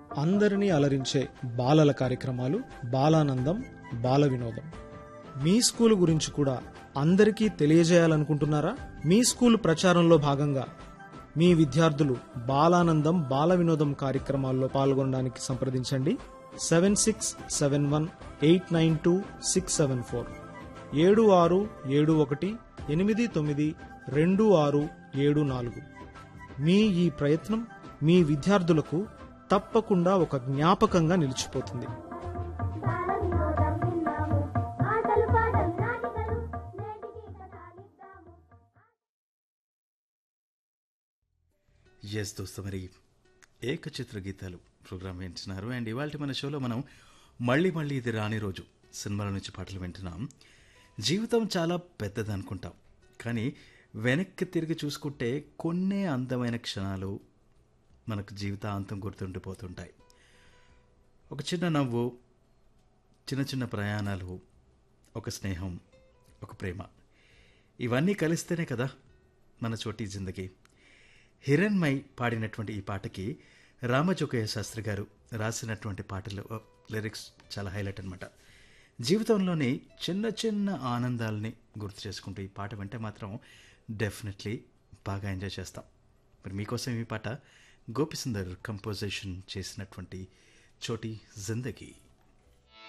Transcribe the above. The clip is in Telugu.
అందరినీ అలరించే బాలల కార్యక్రమాలు బాలానందం బాల వినోదం మీ స్కూల్ గురించి కూడా అందరికీ తెలియజేయాలనుకుంటున్నారా మీ స్కూల్ ప్రచారంలో భాగంగా మీ విద్యార్థులు బాలానందం బాల వినోదం కార్యక్రమాల్లో పాల్గొనడానికి సంప్రదించండి seven six seven one eight nine two six seven four ఏడు ఆరు ఏడు ఒకటి ఎనిమిది తొమ్మిది రెండు ఆరు ఏడు నాలుగు మీ ఈ ప్రయత్నం మీ విద్యార్థులకు తప్పకుండా ఒక జ్ఞాపకంగా నిలిచిపోతుంది బాలవినోదం విన్నాము ఆటలు పాటలు నాటికలు నేటికి కథాలిద్దాము ఎస్ దోస్త మరి ఏకచిత్ర గీతాలు ప్రోగ్రామ్ వింటున్నారు అండ్ ఇవాళ మన షోలో మనం మళ్ళీ మళ్ళీ ఇది రాని రోజు సినిమాల నుంచి పాటలు వింటున్నాం జీవితం చాలా పెద్దది అనుకుంటాం కానీ వెనక్కి తిరిగి చూసుకుంటే కొన్నే అందమైన క్షణాలు మనకు జీవితాంతం గుర్తుండిపోతుంటాయి ఒక చిన్న నవ్వు చిన్న చిన్న ప్రయాణాలు ఒక స్నేహం ఒక ప్రేమ ఇవన్నీ కలిస్తేనే కదా మన చోటి జిందగీ హిరణ్మై పాడినటువంటి ఈ పాటకి రామజోగయ్య శాస్త్రి గారు రాసినటువంటి పాటలు లిరిక్స్ చాలా హైలైట్ అనమాట జీవితంలోని చిన్న చిన్న ఆనందాలని గుర్తు చేసుకుంటూ ఈ పాట వింటే మాత్రం డెఫినెట్లీ బాగా ఎంజాయ్ చేస్తాం మరి మీకోసం ఈ పాట గోపిసుందర్ కంపోజిషన్ చేసినటువంటి చోటి జిందగీ